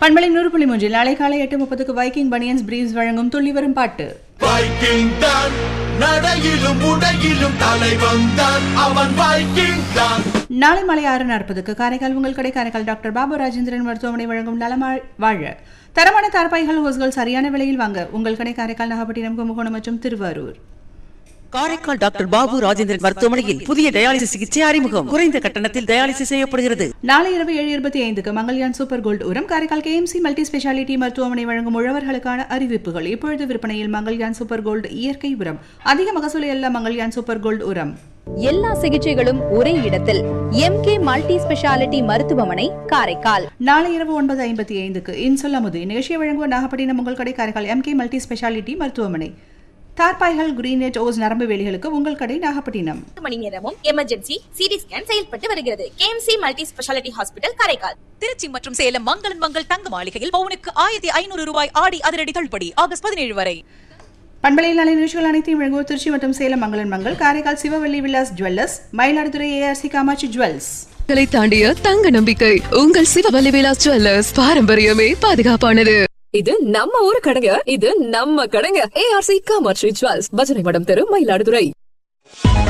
பண்பலை நூறு புள்ளி மூன்றில் நாளை காலை எட்டு முப்பதுக்கு வைக்கிங் பனியன்ஸ் பிரீவ்ஸ் வழங்கும் துள்ளி வரும் பாட்டு வைக்கிங் தான் நடையிலும் உடையிலும் தலைவன் தான் அவன் வைக்கிங் தான் நாளை மாலை ஆறு நாற்பதுக்கு காரைக்கால் உங்கள் கடை காரைக்கால் டாக்டர் பாபு ராஜேந்திரன் மருத்துவமனை வழங்கும் நலமா வாழ தரமான தார்பாய்கள் ஹோஸ்கள் சரியான விலையில் வாங்க உங்கள் கடை காரைக்கால் நாகப்பட்டினம் கும்பகோணம் மற்றும் திருவாரூர் காரைக்கால் டாக்டர் பாபு ராஜேந்திரன் மருத்துவமனையில் புதிய டயாலிசிஸ் சிகிச்சை அறிமுகம் குறைந்த கட்டணத்தில் டயாலிசிஸ் செய்யப்படுகிறது நாளை இரவு ஏழு இருபத்தி ஐந்துக்கு மங்கள்யான் சூப்பர் கோல்டு உரம் காரைக்கால் கேஎம்சி மல்டி ஸ்பெஷாலிட்டி மருத்துவமனை வழங்கும் உழவர்களுக்கான அறிவிப்புகள் இப்பொழுது விற்பனையில் மங்கள்யான் சூப்பர் கோல்டு இயற்கை உரம் அதிக மகசூலை அல்ல மங்கள்யான் சூப்பர் கோல்டு உரம் எல்லா சிகிச்சைகளும் ஒரே இடத்தில் எம்கே மல்டி ஸ்பெஷாலிட்டி மருத்துவமனை காரைக்கால் நாளை இரவு ஒன்பது ஐம்பத்தி ஐந்துக்கு இன்சொல் அமுது இந்நிகழ்ச்சியை வழங்குவோர் நாகப்பட்டினம் உங்கள் கடை காரைக்கால் எம்கே மல்டி ஸ்பெஷாலிட்டி மருத்துவமனை தார்பாய்கள் கிரீனேட் ஓஸ் நரம்பு வேலிகளுக்கு உங்கள் கடை நாகப்பட்டினம் பத்து மணி நேரமும் எமர்ஜென்சி சிடி ஸ்கேன் செயல்பட்டு வருகிறது KMC multi speciality hospital Karaikal Trichy மற்றும் சேலம் மங்களன் மங்கள் தங்க மாளிகையில் பவுனுக்கு ஆயிரத்தி ஐநூறு ரூபாய் ஆடி அதிரடி தள்ளுபடி ஆகஸ்ட் பதினேழு வரை பண்பலையில் நாளை நிகழ்ச்சிகள் அனைத்தையும் வழங்குவோர் திருச்சி மற்றும் சேலம் மங்களன் Mangal Karaikal Sivavalli Vilas jewellers Mayiladuthurai ARC Kamatchi jewels களை தாண்டிய தங்க நம்பிக்கை உங்கள் சிவவல்லி விலாஸ் ஜுவல்லர்ஸ் பாரம்பரியமே பாதுகாப்பானது இது நம்ம ஊரு கடைங்க இது நம்ம கடைங்க ஏஆர்சி காமாட்சி ஜுவல்ஸ் பஜனை மடம் தெரு மயிலாடுதுறை